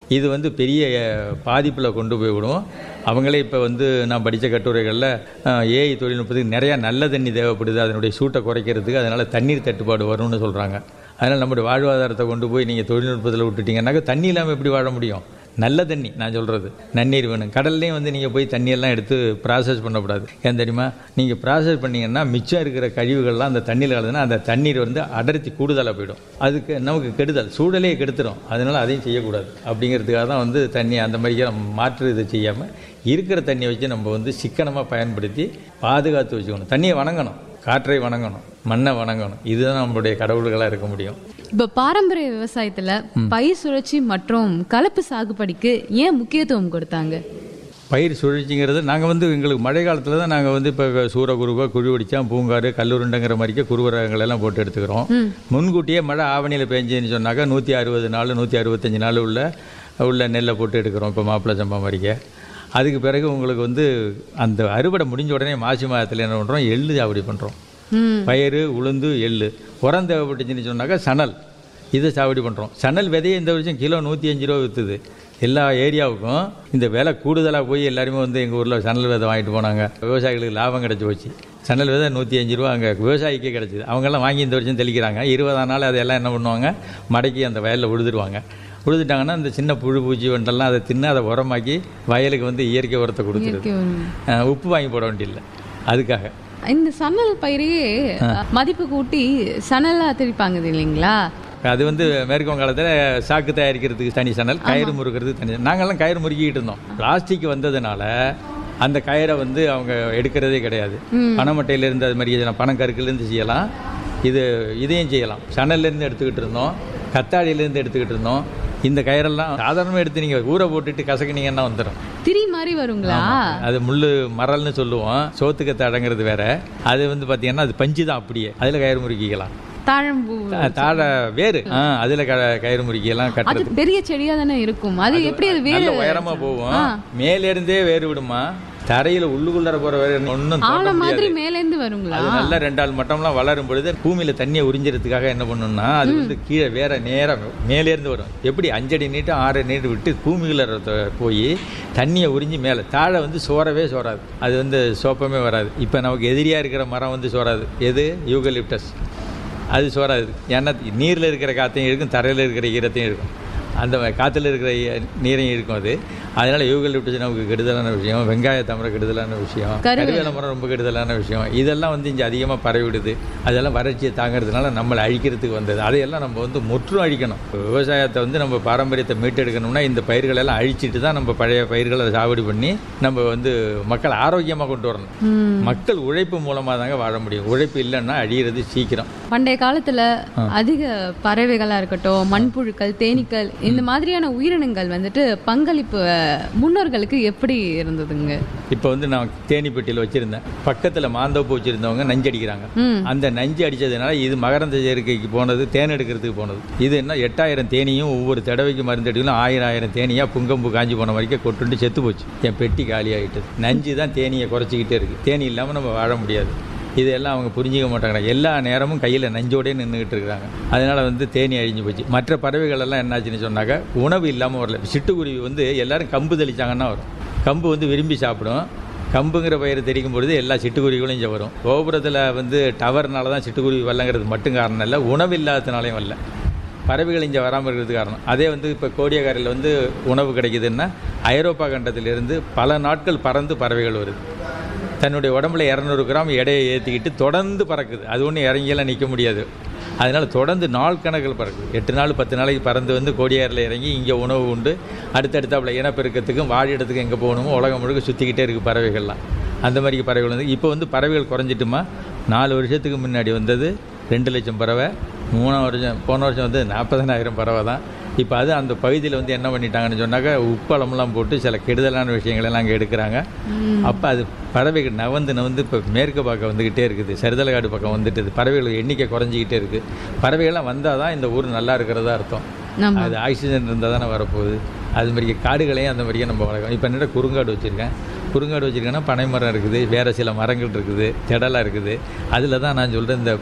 இது வந்து பெரிய பாதிப்பில் கொண்டு போய் விடும் அவங்களே இப்போ வந்து நான் படித்த கட்டுரைகளில் ஏஐ தொழில்நுட்பத்துக்கு நிறையா நல்ல தண்ணி தேவைப்படுது அதனுடைய சூட்டை குறைக்கிறதுக்கு அதனால் தண்ணீர் தட்டுப்பாடு வரும்னு சொல்கிறாங்க அதனால் நம்முடைய வாழ்வாதாரத்தை கொண்டு போய் நீங்கள் தொழில்நுட்பத்தில் விட்டுட்டீங்கன்னாக்கா தண்ணி இல்லாமல் எப்படி வாழ முடியும் நல்ல தண்ணி நான் சொல்கிறது நன்னீர் வேணும் கடல்லையும் வந்து நீங்கள் போய் தண்ணியெல்லாம் எடுத்து ப்ராசஸ் பண்ணக்கூடாது ஏன் தெரியுமா நீங்கள் ப்ராசஸ் பண்ணீங்கன்னா மிச்சம் இருக்கிற கழிவுகள்லாம் அந்த தண்ணியில் கலந்துனா அந்த தண்ணீர் வந்து அடர்த்தி கூடுதலாக போயிடும் அதுக்கு நமக்கு கெடுதல் சூழலே கெடுத்துரும் அதனால் அதையும் செய்யக்கூடாது அப்படிங்கிறதுக்காக தான் வந்து தண்ணி அந்த மாதிரி நம்ம மாற்று இதை செய்யாமல் இருக்கிற தண்ணியை வச்சு நம்ம வந்து சிக்கனமாக பயன்படுத்தி பாதுகாத்து வச்சுக்கணும் தண்ணியை வணங்கணும் காற்றை வணங்கணும் மண்ணை வணங்கணும் இதுதான் நம்மளுடைய கடவுள்களாக இருக்க முடியும் இப்ப பாரம்பரிய விவசாயத்துல பயிர் சுழற்சி மற்றும் கலப்பு சாகுபடிக்கு ஏன் முக்கியத்துவம் கொடுத்தாங்க பயிர் சுழற்சிங்கிறது நாங்கள் வந்து எங்களுக்கு மழை காலத்தில் தான் நாங்கள் வந்து இப்போ சூரகுருவா குழி ஒடிச்சான் பூங்காறு கல்லூருண்டங்கிற மாதிரிக்கே குருவரங்கள் எல்லாம் போட்டு எடுத்துக்கிறோம் முன்கூட்டியே மழை ஆவணியில் பெஞ்சுன்னு சொன்னாக்கா நூற்றி அறுபது நாள் நூற்றி அறுபத்தஞ்சு நாள் உள்ள உள்ள நெல்லை போட்டு எடுக்கிறோம் இப்போ மாப்பிள்ளை சம்பா மாதிரிக்க அதுக்கு பிறகு உங்களுக்கு வந்து அந்த அறுவடை முடிஞ்ச உடனே மாசி மாதத்தில் என்ன பண்ணுறோம் எள்ளு சாவடி பண்ணுறோம் ம் பயிறு உளுந்து எள்ளு உரம் தேவைப்பட்டுச்சுன்னு சொன்னாக்கா சணல் இதை சாவடி பண்ணுறோம் சணல் விதையை இந்த வருஷம் கிலோ நூற்றி அஞ்சு ரூபா விற்றுது எல்லா ஏரியாவுக்கும் இந்த விலை கூடுதலாக போய் எல்லாருமே வந்து எங்கள் ஊரில் சணல் விதை வாங்கிட்டு போனாங்க விவசாயிகளுக்கு லாபம் கிடச்சி போச்சு சணல் விதை நூற்றி அஞ்சு ரூபா அங்கே விவசாயிக்கே கிடச்சிது அவங்கெல்லாம் வாங்கி இந்த வருஷம் தெளிக்கிறாங்க இருபதாம் நாள் அதெல்லாம் என்ன பண்ணுவாங்க மடக்கி அந்த வயலில் உழுதுருவாங்க உழுதுட்டாங்கன்னா இந்த சின்ன புழு பூச்சி வண்டெல்லாம் அதை தின்னு அதை உரமாக்கி வயலுக்கு வந்து இயற்கை உரத்தை கொடுத்துருது இயற்கை உரம். அஹ் உப்பு வாங்கி போட வேண்டியதில்லை அதுக்காக இந்த சணல் பயிரையே மதிப்பு கூட்டி சணலா திரிப்பாங்க இல்லைங்களா அது வந்து மேற்கு வங்காளத்தில் சாக்கு தயாரிக்கிறதுக்கு தனி சணல் கயிறு முறுக்கிறதுக்கு தனி நாங்கள்லாம் கயிறு முறுக்கிட்டு இருந்தோம் பிளாஸ்டிக் வந்ததுனால அந்த கயிறை வந்து அவங்க எடுக்கிறதே கிடையாது பனைமட்டையிலேருந்து அது மாதிரி செய்யலாம் பனங்கருக்குலேருந்து செய்யலாம் இது இதையும் செய்யலாம் சணல்லேருந்து எடுத்துக்கிட்டு இருந்தோம் கத்தாழியிலேருந்து எடுத்துக்கிட்டு இருந்தோம் இந்த கயிறெல்லாம் சாதாரணமாக எடுத்து நீங்கள் ஊற போட்டுட்டு கசக்குனீங்கன்னா வந்துடும் திரி மாதிரி வருங்களா அது முள்ளு மரல்னு சொல்லுவோம் சோத்துக்கத்தை அடங்கிறது வேற அது வந்து பார்த்தீங்கன்னா அது பஞ்சு தான் அப்படியே அதில் கயிறு முறுக்கிக்கலாம் தாழம்பூ தா- தாழ வேறு ஆ அதில் க கயிறு முறுக்கியெல்லாம் அது கட்டுறது பெரிய செடியா தானே இருக்கும் அது எப்படி அது வேறு நல்ல உயரமா போகும் மேல இருந்தே வேறு விடுமா தரையில உள்ளுக்குள்ளார போற வேறு ஒன்றும் தோண்ட ஆழம் மாதிரி முடியாது மேல இருந்து வருங்களா அது நல்லா ரெண்டாள் மட்டம்லாம் வளரும் பொழுது பூமியில தண்ணியை உறிஞ்சிறதுக்காக என்ன பண்ணணும்னா அது வந்து கீழே வேற நேரம் மேலே இருந்து வரும் எப்படி அஞ்சடி நீட்டம் ஆறு நீட்டு விட்டு பூமிக்குள்ள போய் தண்ணியை உறிஞ்சி மேலே தாழ வந்து சோறவே சோறாது அது வந்து சோப்பமே வராது இப்போ நமக்கு எதிரியா இருக்கிற மரம் வந்து சோறாது எது யூகலிப்டஸ் அது சோறாது ஏன்னா நீரில் இருக்கிற காற்றையும் இருக்கும் தரையில் இருக்கிற ஈரத்தையும் இருக்கும் அந்த காற்றுல இருக்கிற ஈ- நீரையும் இருக்கும் அது அதனால யூகலிப்டஸ் நமக்கு கெடுதலான விஷயம் வெங்காய தாமரை கெடுதலான விஷயம் கருவேல. கருவேல மரம் ரொம்ப கெடுதலான விஷயம் இதெல்லாம் வந்து இங்கே அதிகமாக பரவிடுது அதெல்லாம் வறட்சியை தாங்கிறதுனால நம்மளை அழிக்கிறதுக்கு வந்தது அதையெல்லாம் நம்ம வந்து முற்றும் அழிக்கணும் இப்ப விவசாயத்தை வந்து நம்ம பாரம்பரியத்தை மீட்டெடுக்கணும்னா இந்த பயிர்களை எல்லாம் அழிச்சிட்டு தான் நம்ம பழைய பயிர்களை சாகுபடி பண்ணி நம்ம வந்து மக்கள் ஆரோக்கியமாக கொண்டு வரணும் ம். மக்கள் உழைப்பு மூலமாக தாங்க வாழ முடியும் உழைப்பு இல்லைன்னா அழியிறது சீக்கிரம் பண்டைய காலத்துல அதிக பறவைகளா இருக்கட்டும் மண்புழுக்கள் தேனீக்கள் இந்த மாதிரியான உயிரினங்கள் வந்துட்டு பங்களிப்பு அஹ், முன்னோர்களுக்கு எப்படி இருந்ததுங்க இப்போ வந்து நான் தேனிப்பட்டியில் வச்சுருந்தேன் பக்கத்தில் மாந்தோப்பு வச்சுருந்தவங்க நஞ்சு அடிக்கிறாங்க ம் அந்த நஞ்சு அடிச்சதுனால இது மகரந்த சேர்க்கைக்கு போனது தேன் எடுக்கிறதுக்கு போனது இது என்ன எட்டாயிரம் தேனியும் ஒவ்வொரு தடவைக்கு மருந்து அடிக்கலும் ஆயிரம் ஆயிரம் தேனியா புங்கம்பு காஞ்சி போன வரைக்கும் கொட்டுண்டு செத்து போச்சு என் பெட்டி காலி ஆகிட்டது நஞ்சு தான் தேனியை குறைச்சிக்கிட்டே இருக்கு தேனி இல்லாமல் நம்ம வாழ முடியாது இதெல்லாம் அவங்க புரிஞ்சிக்க மாட்டாங்க எல்லா நேரமும் கையில் நஞ்சோடே நின்றுக்கிட்டு இருக்கிறாங்க அதனால வந்து தேனி அழிஞ்சு போச்சு மற்ற பறவைகள் எல்லாம் என்னாச்சுன்னு சொன்னாக்க உணவு இல்லாமல் வரல சிட்டுக்குருவி வந்து எல்லாரும் கம்பு தெளிச்சாங்கன்னா வரும் கம்பு வந்து விரும்பி சாப்பிடும் கம்புங்கிற பயிரை தெரிக்கும் பொழுது எல்லா சிட்டுக்குருவிகளும் இங்கே வரும் கோபுரத்தில் வந்து டவர்னால தான் சிட்டுக்குருவி வரலங்கிறது மட்டும் காரணம் இல்லை உணவு இல்லாததுனாலையும் வரல பறவைகள் இங்கே வராமல் இருக்கிறது காரணம் அதே வந்து இப்போ கோடியக்காரில் வந்து உணவு கிடைக்குதுன்னா ஐரோப்பா கண்டத்திலிருந்து பல நாட்கள் பறந்து பறவைகள் வருது தன்னுடைய உடம்புல இரநூறு கிராம் எடையை ஏற்றிக்கிட்டு தொடர்ந்து பறக்குது அது ஒன்றும் இறங்கியெல்லாம் நிற்க முடியாது அதனால் தொடர்ந்து நாள் கணக்கில் பறக்குது எட்டு நாள் பத்து நாளைக்கு பறந்து வந்து கோடியாரில் இறங்கி இங்கே உணவு உண்டு அடுத்தடுத்தாப்புல இனப்பெருக்கத்துக்கும் வாழிடத்துக்கும் எங்கே போகணுமோ உலகம் முழுக்க சுற்றிக்கிட்டே இருக்குது பறவைகள்லாம் அந்த மாதிரி பறவைகள் வந்து இப்போ வந்து பறவைகள் குறைஞ்சிட்டுமா நாலு வருஷத்துக்கு முன்னாடி வந்தது ரெண்டு லட்சம் பறவை மூணாம் வருஷம் போன வருஷம் வந்து நாற்பதனாயிரம் பறவை தான் இப்போ அது அந்த பகுதியில் வந்து என்ன பண்ணிட்டாங்கன்னு சொன்னாக்கா உப்பளம்லாம் போட்டு சில கெடுதலான விஷயங்களெல்லாம் அங்கே எடுக்கிறாங்க அப்போ அது பறவைகள் நவந்து நவந்து இப்போ மேற்கு பக்கம் வந்துக்கிட்டே இருக்குது சரிதலகாடு பக்கம் வந்துட்டுது பறவைகள் எண்ணிக்கை குறைஞ்சிக்கிட்டே இருக்குது பறவைகள்லாம் வந்தால் தான் இந்த ஊர் நல்லா இருக்கிறதா அர்த்தம் நம்ம அது ஆக்சிஜன் இருந்தால் தானே வரப்போகுது அது மாதிரி காடுகளையும் அந்த மாதிரியே நம்ம வளர்க்கணும் இப்போ என்னடா குறுங்காடு வச்சுருக்கேன் குறுங்காடு வச்சுருக்கேன்னா பனை மரம் இருக்குது வேறு சில மரங்கள் இருக்குது திடலாக இருக்குது அதில் தான் நான் சொல்கிறேன் இந்த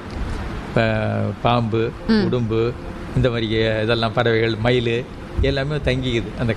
ப- பாம்பு உடும்பு இந்த மாதிரி இதெல்லாம் பறவைகள் மயில் எல்லாமே தங்கிக்குது அந்த